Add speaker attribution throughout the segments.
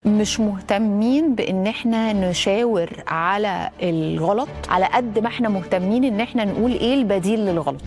Speaker 1: مش مهتمين بان احنا نشاور على الغلط على قد ما احنا مهتمين ان احنا نقول ايه البديل للغلط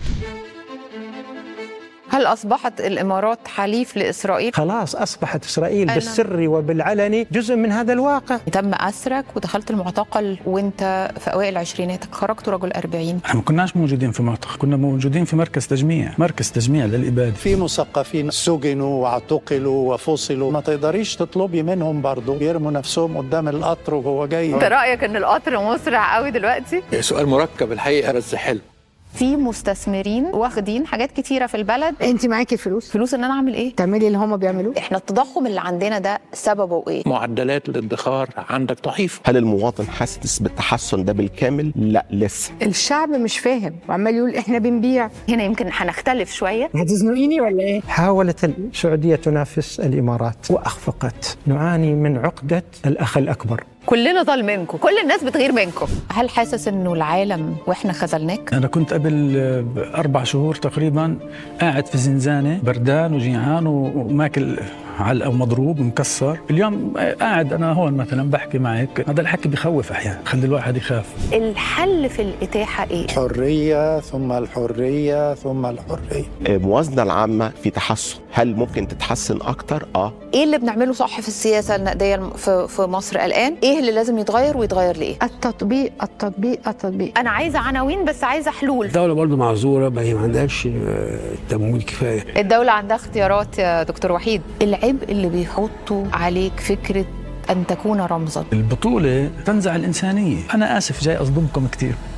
Speaker 1: هل اصبحت الامارات حليف لاسرائيل
Speaker 2: خلاص أصبحت إسرائيل
Speaker 1: أنا-
Speaker 2: بالسر وبالعلني جزء من هذا الواقع
Speaker 1: تم اسرك ودخلت المعتقل وانت في اوائل عشريناتك خرجت رجل 40
Speaker 3: احنا ما كناش موجودين في معتقل كنا موجودين في مركز تجميع مركز تجميع للإبادة
Speaker 4: في مثقفين سجنوا واعتقلوا وفصلوا ما تقدريش تطلبي منهم برضو يرموا نفسهم قدام القطر وهو جاي
Speaker 1: انت رايك ان القطر مسرع قوي دلوقتي
Speaker 5: سؤال مركب الحقيقه بس حلو
Speaker 1: في مستثمرين واخدين حاجات كتيره في البلد
Speaker 6: انت معاكي فلوس
Speaker 1: فلوس ان انا اعمل ايه
Speaker 6: تعملي اللي هم بيعملوه
Speaker 1: احنا التضخم اللي عندنا ده سببه ايه
Speaker 5: معدلات الادخار عندك ضعيفه
Speaker 7: هل المواطن حاسس بالتحسن ده بالكامل؟ لا لسه
Speaker 6: الشعب مش فاهم وعمال يقول احنا بنبيع
Speaker 1: هنا يمكن هنختلف شويه
Speaker 6: هتزنقيني ولا ايه
Speaker 2: حاولت السعودية تنافس الإمارات وأخفقت نعاني من عقدة الأخ الأكبر
Speaker 1: كلنا ظالمينكم كل الناس بتغير منكم هل حاسس انه العالم واحنا خذلناك
Speaker 3: أنا كنت قبل آه، أربع شهور تقريبا قاعد في زنزانة بردان وجيعان و- وماكل علقة ومضروب ومكسر اليوم آه، قاعد أنا هون مثلا بحكي معك هذا الحكي بخوف أحيانا خلي الواحد يخاف
Speaker 1: الحل في الاتاحه ايه
Speaker 4: الحرية ثم الحرية ثم الحرية
Speaker 7: الموازنة العامة في تحسن هل ممكن تتحسن أكتر؟ آه
Speaker 1: ايه اللي بنعمله صح في السياسه النقديه الم- في في مصر الان ايه اللي لازم يتغير ويتغير لايه
Speaker 6: التطبيق التطبيق التطبيق
Speaker 1: انا عايزه عناوين بس عايزه حلول
Speaker 8: الدولة برضو معذورة ما هي ما عندهاش آه، تمويل كفاية
Speaker 1: الدولة عندها اختيارات يا دكتور وحيد العبء اللي بيحطوا عليك فكرة أن تكون رمزا
Speaker 3: البطولة تنزع الإنسانية أنا آسف جاي أصدمكم كثير